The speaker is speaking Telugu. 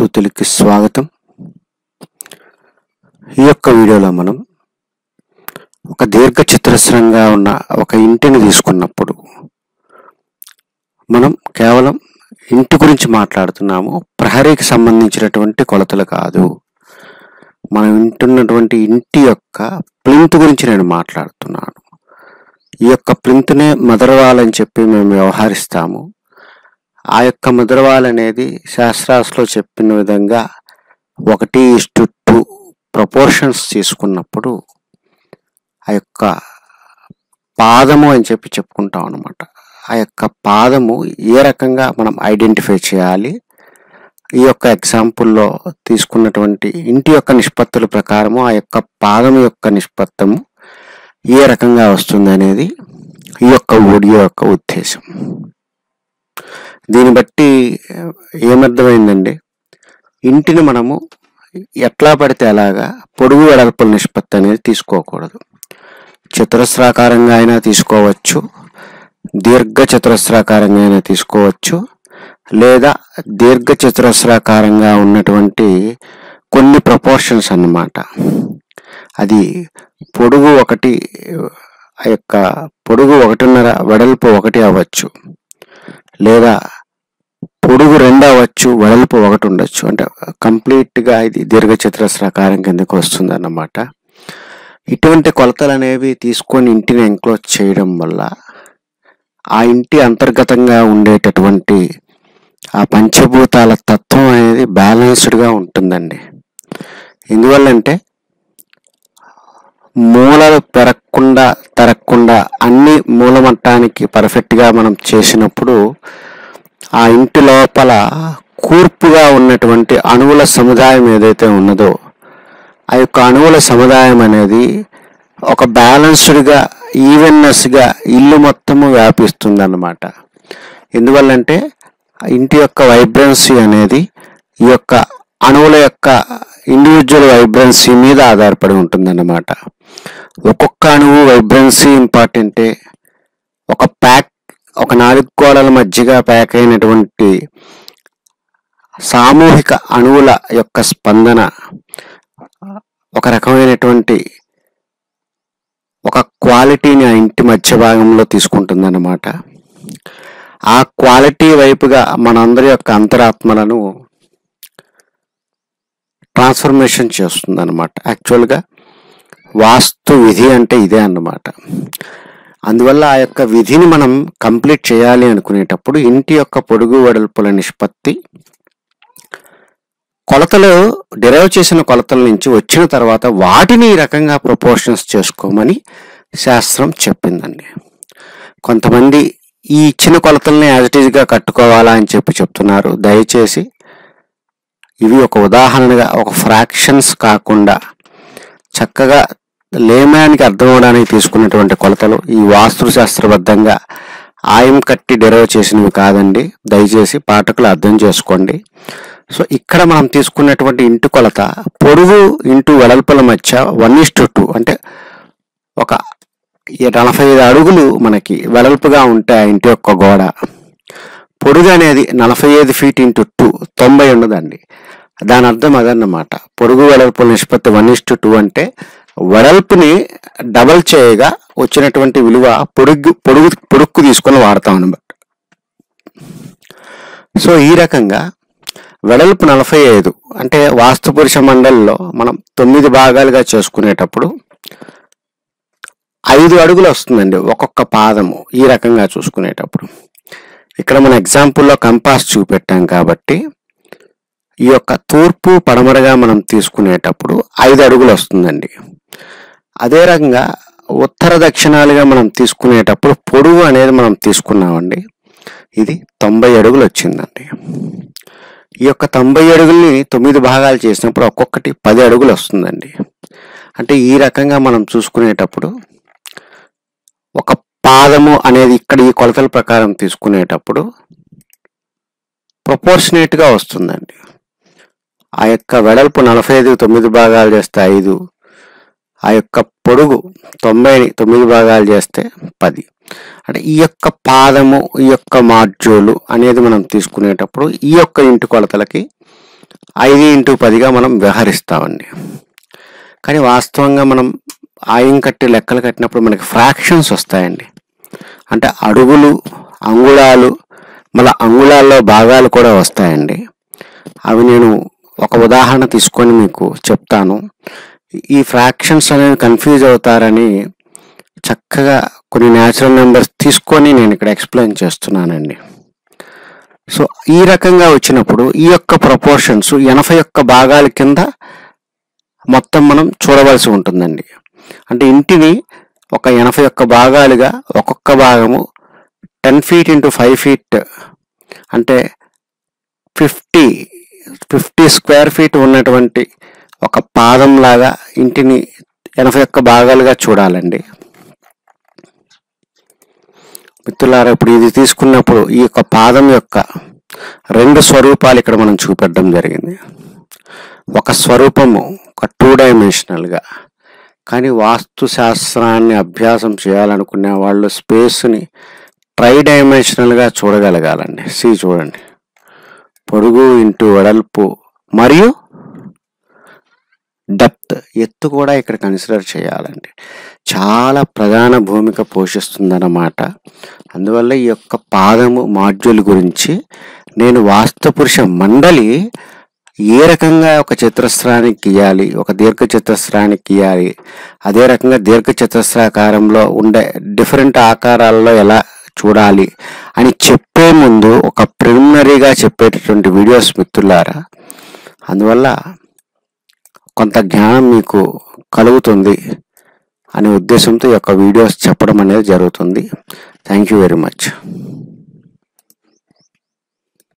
తెలుగుకి స్వాగతం ఈ యొక్క వీడియోలో మనం ఒక దీర్ఘ చతురస్రంగా ఉన్న ఒక ఇంటిని తీసుకున్నప్పుడు మనం కేవలం ఇంటి గురించి మాట్లాడుతున్నాము ప్రహరీకి సంబంధించినటువంటి కొలతలు కాదు మనం వింటున్నటువంటి ఇంటి యొక్క ప్లింత్ గురించి నేను మాట్లాడుతున్నాను ఈ యొక్క ప్లింత్నే మదర్వాల్ అని చెప్పి మేము వ్యవహరిస్తాము ఆ యొక్క ముద్రవాల్ అనేది శాస్త్రాస్లో చెప్పిన విధంగా ఒకటి ఇస్టు టూ ప్రపోర్షన్స్ తీసుకున్నప్పుడు ఆ యొక్క పాదము అని చెప్పి చెప్పుకుంటాం అనమాట ఆ యొక్క పాదము ఏ రకంగా మనం ఐడెంటిఫై చేయాలి ఈ యొక్క ఎగ్జాంపుల్లో తీసుకున్నటువంటి ఇంటి యొక్క నిష్పత్తుల ప్రకారము ఆ యొక్క పాదం యొక్క నిష్పత్తము ఏ రకంగా వస్తుంది అనేది ఈ యొక్క వీడియో యొక్క ఉద్దేశం దీన్ని బట్టి ఏమర్థమైందండి ఇంటిని మనము ఎట్లా పడితే అలాగా పొడుగు వెడల్పుల నిష్పత్తి అనేది తీసుకోకూడదు చతురస్రాకారంగా అయినా తీసుకోవచ్చు దీర్ఘ చతురస్రాకారంగా అయినా తీసుకోవచ్చు లేదా దీర్ఘ చతురస్రాకారంగా ఉన్నటువంటి కొన్ని ప్రపోర్షన్స్ అన్నమాట అది పొడుగు ఒకటి ఆ యొక్క పొడుగు ఒకటిన్నర వెడల్పు ఒకటి అవ్వచ్చు లేదా పొడుగు రెండు అవ్వచ్చు వెడల్పు ఒకటి ఉండొచ్చు అంటే కంప్లీట్గా ఇది దీర్ఘ చతురస్రాకారం కిందకు వస్తుంది అన్నమాట ఇటువంటి కొలతలు అనేవి తీసుకొని ఇంటిని ఎంక్లోజ్ చేయడం వల్ల ఆ ఇంటి అంతర్గతంగా ఉండేటటువంటి ఆ పంచభూతాల తత్వం అనేది బ్యాలెన్స్డ్గా ఉంటుందండి ఎందువల్లంటే మూలలు పెరగకుండా తరగకుండా అన్ని మూలమట్టానికి పర్ఫెక్ట్గా మనం చేసినప్పుడు ఆ ఇంటి లోపల కూర్పుగా ఉన్నటువంటి అణువుల సముదాయం ఏదైతే ఉన్నదో ఆ యొక్క అణువుల సముదాయం అనేది ఒక బ్యాలెన్స్డ్గా ఈవెన్నెస్గా ఇల్లు మొత్తము వ్యాపిస్తుంది అన్నమాట ఎందువల్లంటే ఇంటి యొక్క వైబ్రెన్సీ అనేది ఈ యొక్క అణువుల యొక్క ఇండివిజువల్ వైబ్రెన్సీ మీద ఆధారపడి ఉంటుందన్నమాట ఒక్కొక్క అణువు వైబ్రెన్సీ ఇంపార్టెంటే ఒక ప్యాక్ ఒక నాలుగు గోడల మధ్యగా ప్యాక్ అయినటువంటి సామూహిక అణువుల యొక్క స్పందన ఒక రకమైనటువంటి ఒక క్వాలిటీని ఆ ఇంటి మధ్య భాగంలో తీసుకుంటుందన్నమాట ఆ క్వాలిటీ వైపుగా మనందరి యొక్క అంతరాత్మలను ట్రాన్స్ఫర్మేషన్ చేస్తుంది అనమాట యాక్చువల్గా వాస్తు విధి అంటే ఇదే అన్నమాట అందువల్ల ఆ యొక్క విధిని మనం కంప్లీట్ చేయాలి అనుకునేటప్పుడు ఇంటి యొక్క పొడుగు వెడల్పుల నిష్పత్తి కొలతలు డిరైవ్ చేసిన కొలతల నుంచి వచ్చిన తర్వాత వాటిని ఈ రకంగా ప్రపోర్షన్స్ చేసుకోమని శాస్త్రం చెప్పిందండి కొంతమంది ఈ ఇచ్చిన కొలతల్ని యాజ్ ఇట్ ఈజ్గా కట్టుకోవాలా అని చెప్పి చెప్తున్నారు దయచేసి ఇవి ఒక ఉదాహరణగా ఒక ఫ్రాక్షన్స్ కాకుండా చక్కగా లేమ్యాన్కి అర్థం అవడానికి తీసుకున్నటువంటి కొలతలు ఈ వాస్తుశాస్త్రబద్ధంగా ఆయం కట్టి డెరైవ్ చేసినవి కాదండి దయచేసి పాఠకులు అర్థం చేసుకోండి సో ఇక్కడ మనం తీసుకున్నటువంటి ఇంటి కొలత పొడుగు ఇంటూ వెడల్పుల మధ్య వన్ ఇస్టు టూ అంటే ఒక నలభై ఐదు అడుగులు మనకి వెడల్పుగా ఉంటాయి ఆ ఇంటి యొక్క గోడ పొడుగు అనేది నలభై ఐదు ఫీట్ ఇంటూ టూ తొంభై ఉండదండి దాని అర్థం అదన్నమాట పొడుగు వెడల్పుల నిష్పత్తి వన్ ఇస్టు టూ అంటే వెడల్పుని డబల్ చేయగా వచ్చినటువంటి విలువ పొడుగు పొడుగు పొడుక్కు తీసుకొని వాడతాం అనమాట సో ఈ రకంగా వెడల్పు నలభై ఐదు అంటే వాస్తు పురుష మండలిలో మనం తొమ్మిది భాగాలుగా చేసుకునేటప్పుడు ఐదు అడుగులు వస్తుందండి ఒక్కొక్క పాదము ఈ రకంగా చూసుకునేటప్పుడు ఇక్కడ మన ఎగ్జాంపుల్లో కంపాస్ చూపెట్టాం కాబట్టి ఈ యొక్క తూర్పు పడమరగా మనం తీసుకునేటప్పుడు ఐదు అడుగులు వస్తుందండి అదే రకంగా ఉత్తర దక్షిణాలుగా మనం తీసుకునేటప్పుడు పొడుగు అనేది మనం తీసుకున్నామండి ఇది తొంభై అడుగులు వచ్చిందండి ఈ యొక్క తొంభై అడుగుల్ని తొమ్మిది భాగాలు చేసినప్పుడు ఒక్కొక్కటి పది అడుగులు వస్తుందండి అంటే ఈ రకంగా మనం చూసుకునేటప్పుడు ఒక పాదము అనేది ఇక్కడ ఈ కొలతల ప్రకారం తీసుకునేటప్పుడు ప్రపోర్షనేట్గా వస్తుందండి ఆ యొక్క వెడల్పు నలభై ఐదు తొమ్మిది భాగాలు చేస్తే ఐదు ఆ యొక్క పొడుగు తొంభై తొమ్మిది భాగాలు చేస్తే పది అంటే ఈ యొక్క పాదము ఈ యొక్క మాడ్యూలు అనేది మనం తీసుకునేటప్పుడు ఈ యొక్క ఇంటి కొలతలకి ఐదు ఇంటూ పదిగా మనం వ్యవహరిస్తామండి కానీ వాస్తవంగా మనం ఆయం కట్టి లెక్కలు కట్టినప్పుడు మనకి ఫ్రాక్షన్స్ వస్తాయండి అంటే అడుగులు అంగుళాలు మళ్ళీ అంగుళాల్లో భాగాలు కూడా వస్తాయండి అవి నేను ఒక ఉదాహరణ తీసుకొని మీకు చెప్తాను ఈ ఫ్రాక్షన్స్ అనేవి కన్ఫ్యూజ్ అవుతారని చక్కగా కొన్ని న్యాచురల్ నెంబర్స్ తీసుకొని నేను ఇక్కడ ఎక్స్ప్లెయిన్ చేస్తున్నానండి సో ఈ రకంగా వచ్చినప్పుడు ఈ యొక్క ప్రపోర్షన్స్ ఎనభై ఒక్క భాగాల కింద మొత్తం మనం చూడవలసి ఉంటుందండి అంటే ఇంటిని ఒక ఎనభై ఒక్క భాగాలుగా ఒక్కొక్క భాగము ten feet into five feet అంటే ఫిఫ్టీ ఫిఫ్టీ స్క్వేర్ ఫీట్ ఉన్నటువంటి ఒక పాదం లాగా ఇంటిని ఎనభై ఒక్క భాగాలుగా చూడాలండి మిత్రులారా ఇప్పుడు ఇది తీసుకున్నప్పుడు ఈ యొక్క పాదం యొక్క రెండు స్వరూపాలు ఇక్కడ మనం చూపెట్టడం జరిగింది ఒక స్వరూపము ఒక టూ డైమెన్షనల్గా కానీ వాస్తు శాస్త్రాన్ని అభ్యాసం చేయాలనుకునే వాళ్ళు స్పేస్ని ట్రై డైమెన్షనల్గా చూడగలగాలండి సి చూడండి పొడుగు ఇంటూ వెడల్పు మరియు డెప్త్ ఎత్తు కూడా ఇక్కడ కన్సిడర్ చేయాలండి చాలా ప్రధాన భూమిక పోషిస్తుందన్నమాట అందువల్ల ఈ యొక్క పాదము మాడ్యూల్ గురించి నేను వాస్తుపురుష మండలి ఏ రకంగా ఒక చతురస్రానికి గీయాలి ఒక దీర్ఘ చతురస్రానికి గీయాలి అదే రకంగా దీర్ఘ చతురస్రాకారంలో ఉండే డిఫరెంట్ ఆకారాల్లో ఎలా చూడాలి అని చెప్పే ముందు ఒక ప్రిలిమినరీగా చెప్పేటటువంటి వీడియోస్ మిత్రులారా అందువల్ల కొంత జ్ఞానం మీకు కలుగుతుంది అనే ఉద్దేశంతో ఈ యొక్క వీడియోస్ చెప్పడం అనేది జరుగుతుంది థ్యాంక్ యూ వెరీ మచ్